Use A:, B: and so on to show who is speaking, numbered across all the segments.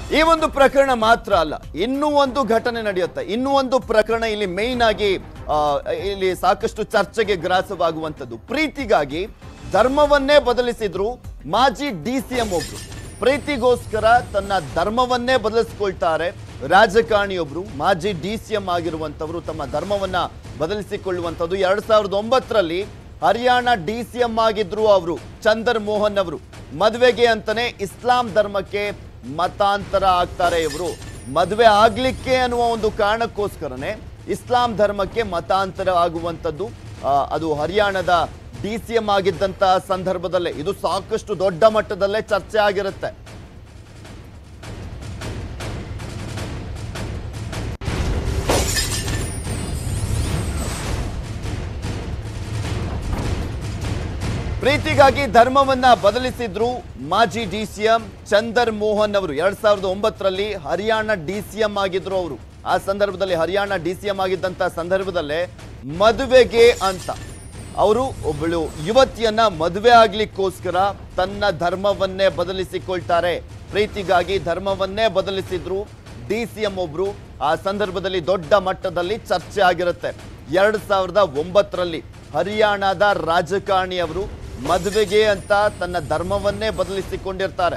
A: ಈ ಒಂದು ಪ್ರಕರಣ ಮಾತ್ರ ಅಲ್ಲ ಇನ್ನೂ ಒಂದು ಘಟನೆ ನಡೆಯುತ್ತೆ ಇನ್ನೂ ಒಂದು ಪ್ರಕರಣ ಇಲ್ಲಿ ಮೇಯ್ನ್ ಆಗಿ ಆ, ಇಲ್ಲಿ ಸಾಕಷ್ಟು ಚರ್ಚೆಗೆ ಗ್ರಾಸವಾಗುವಂಥದ್ದು ಪ್ರೀತಿಗಾಗಿ ಧರ್ಮವನ್ನೇ ಬದಲಿಸಿದ್ರು ಮಾಜಿ ಡಿ ಸಿ ಎಂ ಒಬ್ರು ಪ್ರೀತಿಗೋಸ್ಕರ ತನ್ನ ಧರ್ಮವನ್ನೇ ಬದಲಿಸ್ಕೊಳ್ತಾರೆ ರಾಜಕಾರಣಿಯೊಬ್ರು ಮಾಜಿ ಡಿ ಸಿ ಎಂ ಆಗಿರುವಂತವರು ತಮ್ಮ ಧರ್ಮವನ್ನ ಬದಲಿಸಿಕೊಳ್ಳುವಂಥದ್ದು ಎರಡ್ ಸಾವಿರದ ಒಂಬತ್ತರಲ್ಲಿ ಹರಿಯಾಣ ಡಿ ಸಿ ಎಂ ಆಗಿದ್ರು ಅವರು ಚಂದರ್ ಮೋಹನ್ ಅವರು ಮದುವೆಗೆ ಅಂತಾನೆ ಇಸ್ಲಾಂ ಧರ್ಮಕ್ಕೆ ಮತಾಂತರ ಆಗ್ತಾರೆ ಇವರು ಮದುವೆ ಆಗ್ಲಿಕ್ಕೆ ಅನ್ನುವ ಒಂದು ಕಾರಣಕ್ಕೋಸ್ಕರನೇ ಇಸ್ಲಾಂ ಧರ್ಮಕ್ಕೆ ಮತಾಂತರ ಆಗುವಂಥದ್ದು ಆ, ಅದು ಹರಿಯಾಣದ ಡಿ ಸಿ ಎಂ ಆಗಿದ್ದಂತಹ ಸಂದರ್ಭದಲ್ಲೇ ಇದು ಸಾಕಷ್ಟು ದೊಡ್ಡ ಮಟ್ಟದಲ್ಲೇ ಚರ್ಚೆ ಆಗಿರುತ್ತೆ ಪ್ರೀತಿಗಾಗಿ ಧರ್ಮವನ್ನ ಬದಲಿಸಿದ್ರು ಮಾಜಿ D C M Chander Mohan ಅವರು ಎರಡ್ ಸಾವಿರದ ಒಂಬತ್ತರಲ್ಲಿ ಹರಿಯಾಣ ಡಿ ಸಿ ಎಂ ಆಗಿದ್ರು ಅವರು ಆ ಸಂದರ್ಭದಲ್ಲಿ ಹರಿಯಾಣ ಡಿ ಸಿ ಎಂ ಆಗಿದ್ದಂತ ಸಂದರ್ಭದಲ್ಲೇ ಮದುವೆಗೆ ಅಂತ ಅವರು ಒಬ್ಬಳು ಯುವತಿಯನ್ನ ಮದುವೆ ಆಗ್ಲಿಕ್ಕೋಸ್ಕರ ತನ್ನ ಧರ್ಮವನ್ನೇ ಬದಲಿಸಿಕೊಳ್ತಾರೆ ಪ್ರೀತಿಗಾಗಿ ಧರ್ಮವನ್ನೇ ಬದಲಿಸಿದ್ರು ಡಿ ಸಿ ಎಂ ಒಬ್ರು ಆ ಸಂದರ್ಭದಲ್ಲಿ ದೊಡ್ಡ ಮಟ್ಟದಲ್ಲಿ ಚರ್ಚೆ ಆಗಿರುತ್ತೆ ಎರಡ್ ಸಾವಿರದ ಒಂಬತ್ತರಲ್ಲಿ ಹರಿಯಾಣದ ರಾಜಕಾರಣಿ ಅವರು ಮದುವೆಗೆ ಅಂತ ತನ್ನ ಧರ್ಮವನ್ನೇ ಬದಲಿಸಿಕೊಂಡಿರ್ತಾರೆ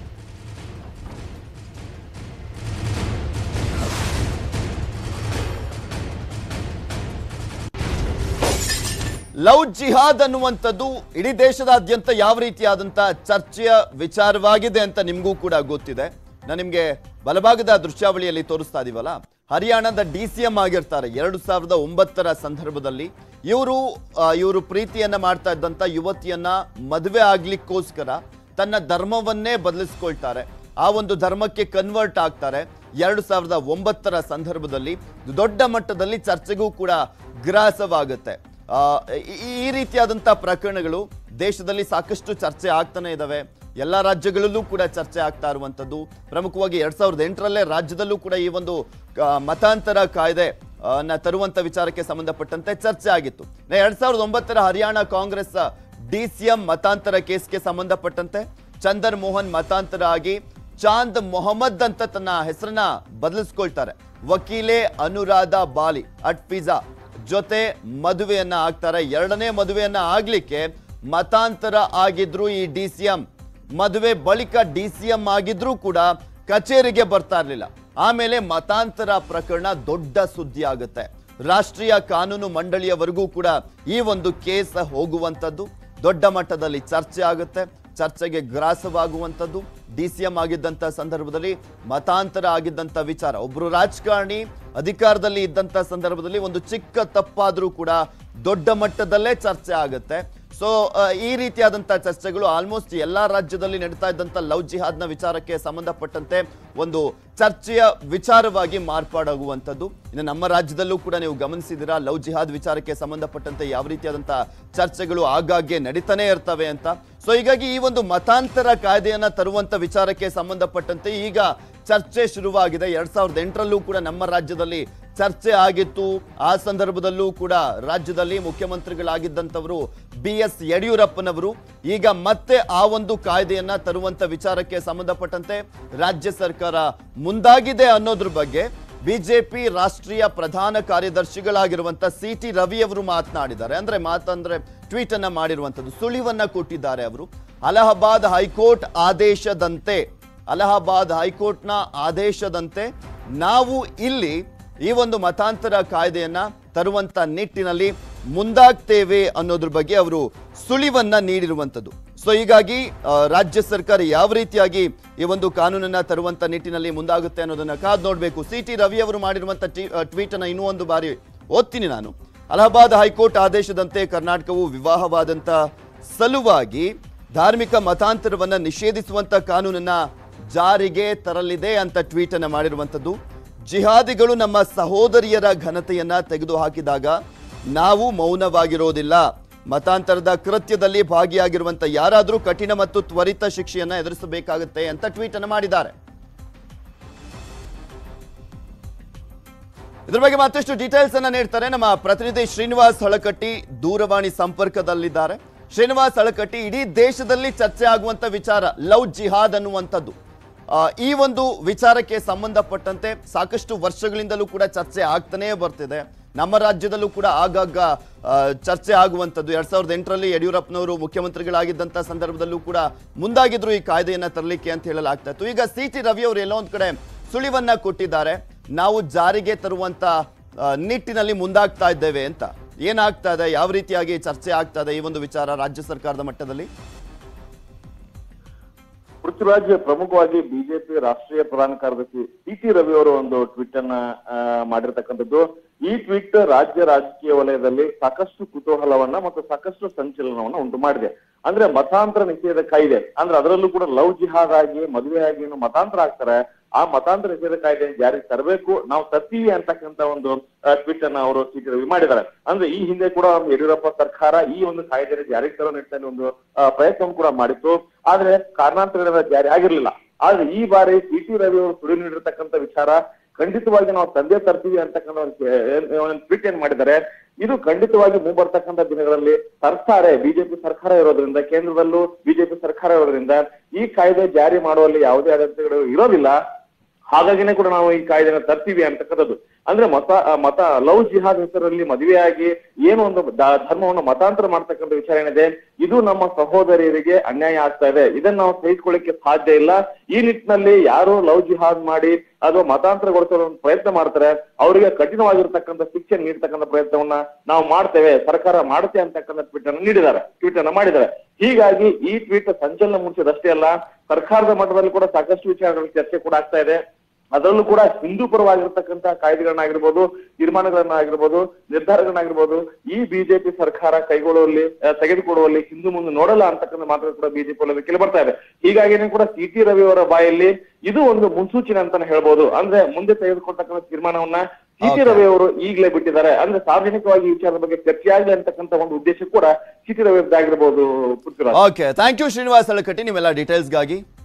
A: ಲವ್ ಜಿಹಾದ್ ಅನ್ನುವಂಥದ್ದು ಇಡೀ ದೇಶದಾದ್ಯಂತ ಯಾವ ರೀತಿಯಾದಂತ ಚರ್ಚೆಯ ವಿಚಾರವಾಗಿದೆ ಅಂತ ನಿಮಗೂ ಕೂಡ ಗೊತ್ತಿದೆ ನಾನು ನಿಮ್ಗೆ ಬಲಭಾಗದ ದೃಶ್ಯಾವಳಿಯಲ್ಲಿ ತೋರಿಸ್ತಾ ಇದೀವಲ್ಲ ಹರಿಯಾಣದ ಡಿ ಸಿ ಎಂ ಆಗಿರ್ತಾರೆ ಎರಡು ಸಾವಿರದ ಒಂಬತ್ತರ ಸಂದರ್ಭದಲ್ಲಿ ಇವರು ಇವರು ಪ್ರೀತಿಯನ್ನ ಮಾಡ್ತಾ ಇದ್ದಂತ ಯುವತಿಯನ್ನ ಮದುವೆ ಆಗ್ಲಿಕ್ಕೋಸ್ಕರ ತನ್ನ ಧರ್ಮವನ್ನೇ ಬದಲಿಸ್ಕೊಳ್ತಾರೆ ಆ ಒಂದು ಧರ್ಮಕ್ಕೆ ಕನ್ವರ್ಟ್ ಆಗ್ತಾರೆ ಎರಡು ಸಾವಿರದ ಒಂಬತ್ತರ ಸಂದರ್ಭದಲ್ಲಿ ದೊಡ್ಡ ಮಟ್ಟದಲ್ಲಿ ಚರ್ಚೆಗೂ ಕೂಡ ಗ್ರಾಸವಾಗುತ್ತೆ ಆ, ಈ- ಈ ರೀತಿಯಾದಂಥ ಪ್ರಕರಣಗಳು ದೇಶದಲ್ಲಿ ಸಾಕಷ್ಟು ಚರ್ಚೆ ಆಗ್ತಾನೆ ಇದಾವೆ ಎಲ್ಲ ರಾಜ್ಯಗಳಲ್ಲೂ ಕೂಡ ಚರ್ಚೆ ಆಗ್ತಾ ಇರುವಂಥದ್ದು ಪ್ರಮುಖವಾಗಿ ಎರಡ್ ಸಾವಿರದ ಎಂಟರಲ್ಲೇ ರಾಜ್ಯದಲ್ಲೂ ಕೂಡ ಈ ಒಂದು ಆ, ಮತಾಂತರ ಕಾಯ್ದೆ ಆ, ನ ತರುವಂತ ವಿಚಾರಕ್ಕೆ ಸಂಬಂಧಪಟ್ಟಂತೆ ಚರ್ಚೆ ಆಗಿತ್ತು ನ- ಎರಡ್ ಸಾವಿರದ ಒಂಬತ್ತರ Haryana Congress D C M ಮತಾಂತರ ಕೇಸ್ಗೆ ಸಂಬಂಧಪಟ್ಟಂತೆ ಚಂದರ್ ಮೋಹನ್ ಮತಾಂತರ ಆಗಿ ಚಾಂದ್ ಮೊಹಮ್ಮದ್ ಅಂತ ತನ್ನ ಹೆಸರನ್ನ ಬದಲಿಸ್ಕೊಳ್ತಾರೆ ವಕೀಲೆ ಅನುರಾಧ ಬಾಲಿ ಅಟ್ ಪಿಜಾ ಜೊತೆ ಮದುವೆಯನ್ನ ಆಗ್ತಾರೆ ಎರಡನೇ ಮದುವೆಯನ್ನ ಆಗ್ಲಿಕ್ಕೆ ಮತಾಂತರ ಆಗಿದ್ರು ಈ ಡಿ ಸಿ ಎಂ ಮದುವೆ ಬಳಿಕ ಡಿ ಸಿ ಎಂ ಆಗಿದ್ರೂ ಕೂಡ ಕಚೇರಿಗೆ ಬರ್ತಾ ಇರ್ಲಿಲ್ಲ ಆಮೇಲೆ ಮತಾಂತರ ಪ್ರಕರಣ ದೊಡ್ಡ ಸುದ್ದಿ ಆಗುತ್ತೆ ರಾಷ್ಟ್ರೀಯ ಕಾನೂನು ಮಂಡಳಿಯವರೆಗೂ ಕೂಡ ಈ ಒಂದು ಕೇಸ್ ಹೋಗುವಂಥದ್ದು ದೊಡ್ಡ ಮಟ್ಟದಲ್ಲಿ ಚರ್ಚೆ ಆಗುತ್ತೆ ಚರ್ಚೆಗೆ ಗ್ರಾಸವಾಗುವಂಥದ್ದು ಡಿ ಸಿ ಎಂ ಆಗಿದ್ದಂಥ ಸಂದರ್ಭದಲ್ಲಿ ಮತಾಂತರ ಆಗಿದ್ದಂಥ ವಿಚಾರ ಒಬ್ರು ರಾಜಕಾರಣಿ ಅಧಿಕಾರದಲ್ಲಿ ಇದ್ದಂಥ ಸಂದರ್ಭದಲ್ಲಿ ಒಂದು ಚಿಕ್ಕ ತಪ್ಪಾದರೂ ಕೂಡ ದೊಡ್ಡ ಮಟ್ಟದಲ್ಲೇ ಚರ್ಚೆ ಆಗುತ್ತೆ ಸೊ ಈ ರೀತಿಯಾದಂಥ ಚರ್ಚೆಗಳು ಆಲ್ಮೋಸ್ಟ್ ಎಲ್ಲಾ ರಾಜ್ಯದಲ್ಲಿ ನಡೀತಾ ಇದ್ದಂಥ ಲವ್ ಜಿಹಾದ್ನ ವಿಚಾರಕ್ಕೆ ಸಂಬಂಧಪಟ್ಟಂತೆ ಒಂದು ಚರ್ಚೆಯ ವಿಚಾರವಾಗಿ ಮಾರ್ಪಾಡಾಗುವಂಥದ್ದು ಇನ್ನು ನಮ್ಮ ರಾಜ್ಯದಲ್ಲೂ ಕೂಡ ನೀವು ಗಮನಿಸಿದಿರಾ ಲವ್ ಜಿಹಾದ್ ವಿಚಾರಕ್ಕೆ ಸಂಬಂಧಪಟ್ಟಂತೆ ಯಾವ ರೀತಿಯಾದಂಥ ಚರ್ಚೆಗಳು ಆಗಾಗ್ಗೆ ನಡೀತಾನೆ ಇರ್ತವೆ ಅಂತ ಸೊ ಹೀಗಾಗಿ ಈ ಒಂದು ಮತಾಂತರ ಕಾಯ್ದೆಯನ್ನ ತರುವಂತ ವಿಚಾರಕ್ಕೆ ಸಂಬಂಧಪಟ್ಟಂತೆ ಈಗ ಚರ್ಚೆ ಶುರುವಾಗಿದೆ ಎರಡ್ ಸಾವಿರದ ಎಂಟರಲ್ಲೂ ಕೂಡ ನಮ್ಮ ರಾಜ್ಯದಲ್ಲಿ ಚರ್ಚೆ ಆಗಿತ್ತು ಆ ಸಂದರ್ಭದಲ್ಲೂ ಕೂಡ ರಾಜ್ಯದಲ್ಲಿ ಮುಖ್ಯಮಂತ್ರಿಗಳಾಗಿದ್ದಂಥವರು ಬಿ ಎಸ್ ಯಡಿಯೂರಪ್ಪನವರು ಈಗ ಮತ್ತೆ ಆ ಒಂದು ಕಾಯ್ದೆಯನ್ನ ತರುವಂತ ವಿಚಾರಕ್ಕೆ ಸಂಬಂಧಪಟ್ಟಂತೆ ರಾಜ್ಯ ಸರ್ಕಾರ ಮುಂದಾಗಿದೆ ಅನ್ನೋದ್ರ ಬಗ್ಗೆ ಬಿಜೆಪಿ ರಾಷ್ಟ್ರೀಯ ಪ್ರಧಾನ ಕಾರ್ಯದರ್ಶಿಗಳಾಗಿರುವಂತ ಸಿ ಟಿ ರವಿ ಅವರು ಮಾತನಾಡಿದ್ದಾರೆ ಅಂದ್ರೆ ಮಾತಂದ್ರೆ ಟ್ವೀಟ್ ಅನ್ನ ಮಾಡಿರುವಂತದ್ದು ಸುಳಿವನ್ನ ಕೊಟ್ಟಿದ್ದಾರೆ ಅವರು ಅಲಹಾಬಾದ್ ಹೈಕೋರ್ಟ್ ಆದೇಶದಂತೆ ಅಲಹಾಬಾದ್ ಹೈಕೋರ್ಟ್ನ ಆದೇಶದಂತೆ ನಾವು ಇಲ್ಲಿ ಈ ಒಂದು ಮತಾಂತರ ಕಾಯ್ದೆಯನ್ನ ತರುವಂತ ನಿಟ್ಟಿನಲ್ಲಿ ಮುಂದಾಗ್ತೇವೆ ಅನ್ನೋದ್ರ ಬಗ್ಗೆ ಅವರು ಸುಳಿವನ್ನ ನೀಡಿರುವಂತದ್ದು ಸೊ ಹೀಗಾಗಿ ಆ, ರಾಜ್ಯ ಸರ್ಕಾರ ಯಾವ ರೀತಿಯಾಗಿ ಈ ಒಂದು ಕಾನೂನನ್ನ ತರುವಂತ ನಿಟ್ಟಿನಲ್ಲಿ ಮುಂದಾಗುತ್ತೆ ಅನ್ನೋದನ್ನ ಕಾದ್ ನೋಡಬೇಕು ಸಿ ಟಿ ರವಿ ಅವರು ಮಾಡಿರುವಂತ ಟ್ವೀಟ್ ಅನ್ನ ಇನ್ನೂ ಒಂದು ಬಾರಿ ಓದ್ತೀನಿ ನಾನು ಅಲಹಾಬಾದ್ ಹೈಕೋರ್ಟ್ ಆದೇಶದಂತೆ ಕರ್ನಾಟಕವು ವಿವಾಹವಾದಂತ ಸಲುವಾಗಿ ಧಾರ್ಮಿಕ ಮತಾಂತರವನ್ನ ನಿಷೇಧಿಸುವಂತ ಕಾನೂನನ್ನ ಜಾರಿಗೆ ತರಲಿದೆ ಅಂತ ಟ್ವೀಟ್ ಅನ್ನ ಮಾಡಿರುವಂತದ್ದು ಜಿಹಾದಿಗಳು ನಮ್ಮ ಸಹೋದರಿಯರ ಘನತೆಯನ್ನ ತೆಗೆದುಹಾಕಿದಾಗ ನಾವು ಮೌನವಾಗಿರೋದಿಲ್ಲ ಮತಾಂತರದ ಕೃತ್ಯದಲ್ಲಿ ಭಾಗಿಯಾಗಿರುವಂತ ಯಾರಾದರೂ ಕಠಿಣ ಮತ್ತು ತ್ವರಿತ ಶಿಕ್ಷೆಯನ್ನ ಎದುರಿಸಬೇಕಾಗುತ್ತೆ ಅಂತ ಟ್ವೀಟ್ ಅನ್ನು ಮಾಡಿದ್ದಾರೆ ಇದ್ರ ಬಗ್ಗೆ ಮತ್ತಷ್ಟು ಡೀಟೇಲ್ಸ್ ಅನ್ನ ನೀಡ್ತಾರೆ ನಮ್ಮ ಪ್ರತಿನಿಧಿ ಶ್ರೀನಿವಾಸ್ ಹಳಕಟ್ಟಿ ದೂರವಾಣಿ ಸಂಪರ್ಕದಲ್ಲಿದ್ದಾರೆ ಶ್ರೀನಿವಾಸ್ ಹಳಕಟ್ಟಿ ಇಡೀ ದೇಶದಲ್ಲಿ ಚರ್ಚೆ ಆಗುವಂತ ವಿಚಾರ ಲವ್ ಜಿಹಾದ್ ಅನ್ನುವಂಥದ್ದು ಆ, ಈ ಒಂದು ವಿಚಾರಕ್ಕೆ ಸಂಬಂಧಪಟ್ಟಂತೆ ಸಾಕಷ್ಟು ವರ್ಷಗಳಿಂದಲೂ ಕೂಡ ಚರ್ಚೆ ಆಗ್ತಾನೇ ಬರ್ತಿದೆ ನಮ್ಮ ರಾಜ್ಯದಲ್ಲೂ ಕೂಡ ಆಗಾಗ ಆ, ಚರ್ಚೆ ಆಗುವಂಥದ್ದು ಎರಡ್ ಸಾವಿರದ ಎಂಟರಲ್ಲಿ ಯಡಿಯೂರಪ್ಪನವರು ಮುಖ್ಯಮಂತ್ರಿಗಳಾಗಿದ್ದಂಥ ಸಂದರ್ಭದಲ್ಲೂ ಕೂಡ ಮುಂದಾಗಿದ್ರು ಈ ಕಾಯ್ದೆಯನ್ನ ತರಲಿಕ್ಕೆ ಅಂತ ಹೇಳಲಾಗ್ತಾ ಇತ್ತು ಈಗ ಸಿ ಟಿ ರವಿ ಅವರು ಎಲ್ಲೋ ಒಂದ್ ಕಡೆ ಸುಳಿವನ್ನ ಕೊಟ್ಟಿದ್ದಾರೆ ನಾವು ಜಾರಿಗೆ ತರುವಂತ ಆ, ನಿಟ್ಟಿನಲ್ಲಿ ಮುಂದಾಗ್ತಾ ಇದ್ದೇವೆ ಅಂತ ಏನಾಗ್ತಾ ಇದೆ ಯಾವ ರೀತಿಯಾಗಿ ಚರ್ಚೆ ಆಗ್ತಾ ಇದೆ ಈ ಒಂದು ವಿಚಾರ ರಾಜ್ಯ ಸರ್ಕಾರದ ಮಟ್ಟದಲ್ಲಿ
B: ಪೃಥ್ವಿರಾಜ್ ಪ್ರಮುಖವಾಗಿ ಬಿಜೆಪಿ ರಾಷ್ಟ್ರೀಯ ಪ್ರಧಾನ ಕಾರ್ಯದರ್ಶಿ ಸಿ ಟಿ ರವಿ ಅವರು ಒಂದು ಟ್ವೀಟ್ ಅನ್ನ ಆ, ಮಾಡಿರ್ತಕ್ಕಂಥದ್ದು ಈ ಟ್ವೀಟ್ ರಾಜ್ಯ ರಾಜಕೀಯ ವಲಯದಲ್ಲಿ ಸಾಕಷ್ಟು ಕುತೂಹಲವನ್ನ ಮತ್ತು ಸಾಕಷ್ಟು ಸಂಚಲನವನ್ನ ಉಂಟು ಮಾಡಿದೆ ಅಂದ್ರೆ ಮತಾಂತರ ನಿಷೇಧ ಕಾಯ್ದೆ ಅಂದ್ರೆ ಅದರಲ್ಲೂ ಕೂಡ ಲವ್ ಜಿಹಾದ್ ಆಗಿ ಮದುವೆ ಆಗಿ ಏನು ಮತಾಂತರ ಆಗ್ತಾರೆ ಆ ಮತಾಂತರ ನಿಷೇಧ ಕಾಯ್ದೆ ಜಾರಿಗೆ ತರಬೇಕು ನಾವು ತರ್ತೀವಿ ಅಂತಕ್ಕಂತ ಒಂದು ಟ್ವೀಟ್ ಅನ್ನ ಅವರು ಸಿ ಟಿ ರವಿ ಮಾಡಿದ್ದಾರೆ ಅಂದ್ರೆ ಈ ಹಿಂದೆ ಕೂಡ ಯಡಿಯೂರಪ್ಪ ಸರ್ಕಾರ ಈ ಒಂದು ಕಾಯ್ದೆ ಜಾರಿಗೆ ತರೋ ನಿಟ್ಟಿನಲ್ಲಿ ಒಂದು ಆ, ಪ್ರಯತ್ನವನ್ನು ಕೂಡ ಮಾಡಿತ್ತು ಆದ್ರೆ ಕಾರಣಾಂತರಗಳಿಂದ ಜಾರಿ ಆಗಿರ್ಲಿಲ್ಲ ಆದ್ರೆ ಈ ಬಾರಿ ಸಿ ಟಿ ರವಿ ಅವರು ಸುಳಿವು ನೀಡಿರ್ತಕ್ಕಂಥ ವಿಚಾರ ಖಂಡಿತವಾಗಿ ನಾವು ತಂದೆ ತರ್ತೀವಿ ಅಂತಕ್ಕಂಥ ಒಂದು ಏನ್- ಒಂದು ಟ್ವೀಟ್ ಏನ್ ಮಾಡಿದ್ದಾರೆ ಇದು ಖಂಡಿತವಾಗಿ ಮುಂಬರ್ತಕ್ಕಂಥ ದಿನಗಳಲ್ಲಿ ಸರ್ಕಾರ ಬಿಜೆಪಿ ಸರ್ಕಾರ ಇರೋದ್ರಿಂದ ಕೇಂದ್ರದಲ್ಲೂ ಬಿಜೆಪಿ ಸರ್ಕಾರ ಇರೋದ್ರಿಂದ ಈ ಕಾಯ್ದೆ ಜಾರಿ ಮಾಡುವಲ್ಲಿ ಯಾವುದೇ ಅಡೆತಡೆಗಳು ಇರೋದಿಲ್ಲ ಹಾಗಾಗಿನೇ ಕೂಡ ನಾವು ಈ ಕಾಯ್ದೆನ ತರ್ತೀವಿ ಅಂತಕ್ಕಂಥದ್ದು ಅಂದ್ರೆ ಮತ ಆ, ಮತ ಲವ್ ಜಿಹಾದ್ ಹೆಸರಲ್ಲಿ ಮದುವೆಯಾಗಿ ಏನು ಒಂದು ದ- ಧರ್ಮವನ್ನು ಮತಾಂತರ ಮಾಡ್ತಕ್ಕಂಥ ವಿಚಾರ ಏನಿದೆ ಇದು ನಮ್ಮ ಸಹೋದರಿಯರಿಗೆ ಅನ್ಯಾಯ ಆಗ್ತಾ ಇದೆ ಇದನ್ನ ನಾವು ಸಹಿಸಿಕೊಳ್ಳಿಕ್ಕೆ ಸಾಧ್ಯ ಇಲ್ಲ ಈ ನಿಟ್ಟಿನಲ್ಲಿ ಯಾರು ಲವ್ ಜಿಹಾದ್ ಮಾಡಿ ಅಥವಾ ಮತಾಂತರಗೊಳಿಸೋ ಒಂದು ಪ್ರಯತ್ನ ಮಾಡ್ತಾರೆ ಅವರಿಗೆ ಕಠಿಣವಾಗಿರ್ತಕ್ಕಂಥ ಶಿಕ್ಷೆ ನೀಡ್ತಕ್ಕಂಥ ಪ್ರಯತ್ನವನ್ನ ನಾವು ಮಾಡ್ತೇವೆ ಸರ್ಕಾರ ಮಾಡುತ್ತೆ ಅಂತಕ್ಕಂಥ ಟ್ವೀಟ್ ಅನ್ನು ನೀಡಿದ್ದಾರೆ ಟ್ವೀಟ್ ಅನ್ನ ಮಾಡಿದ್ದಾರೆ ಹೀಗಾಗಿ ಈ ಟ್ವೀಟ್ ಸಂಚಲನ ಮೂಡಿಸಿದಷ್ಟೇ ಅಲ್ಲ ಸರ್ಕಾರದ ಮಟ್ಟದಲ್ಲಿ ಕೂಡ ಸಾಕಷ್ಟು ವಿಚಾರಗಳ ಚರ್ಚೆ ಕೂಡ ಆಗ್ತಾ ಇದೆ ಅದರಲ್ಲೂ ಕೂಡ ಹಿಂದೂ ಪರವಾಗಿರ್ತಕ್ಕಂಥ ಕಾಯ್ದೆಗಳನ್ನಾಗಿರ್ಬೋದು ತೀರ್ಮಾನಗಳನ್ನಾಗಿರ್ಬೋದು ನಿರ್ಧಾರಗಳನ್ನಾಗಿರ್ಬೋದು ಈ ಬಿಜೆಪಿ ಸರ್ಕಾರ ಕೈಗೊಳ್ಳುವಲ್ಲಿ ಆ, ತೆಗೆದುಕೊಳ್ಳುವಲ್ಲಿ ಹಿಂದೂ ಮುಂದೆ ನೋಡಲ್ಲ ಅಂತಕ್ಕಂಥ ಮಾತು ಕೂಡ ಬಿಜೆಪಿ ವಲಯದಲ್ಲಿ ಕೇಳಿ ಬರ್ತಾ ಇದೆ ಹೀಗಾಗಿನೇ ಕೂಡ ಸಿ ಟಿ ರವಿ ಅವರ ಬಾಯಲ್ಲಿ ಇದು ಒಂದು ಮುನ್ಸೂಚನೆ ಅಂತಾನೆ ಹೇಳ್ಬೋದು ಅಂದ್ರೆ ಮುಂದೆ ತೆಗೆದುಕೊಳ್ತಕ್ಕಂಥ ತೀರ್ಮಾನವನ್ನ ಸಿ ಟಿ
A: Okay.
B: ರವಿ ಅವರು ಈಗಲೇ ಬಿಟ್ಟಿದ್ದಾರೆ ಅಂದ್ರೆ ಸಾರ್ವಜನಿಕವಾಗಿ ಈ ವಿಚಾರದ ಬಗ್ಗೆ ಚರ್ಚೆ ಆಗಲಿ ಅಂತಕ್ಕಂಥ ಒಂದು ಉದ್ದೇಶ ಕೂಡ ಸಿ ಟಿ ರವಿ ಆಗಿರ್ಬೋದು Prithviraj
A: okay thank you Srinivas Alakatti ನೀವೆಲ್ಲ ಡೀಟೇಲ್ಸ್ಗಾಗಿ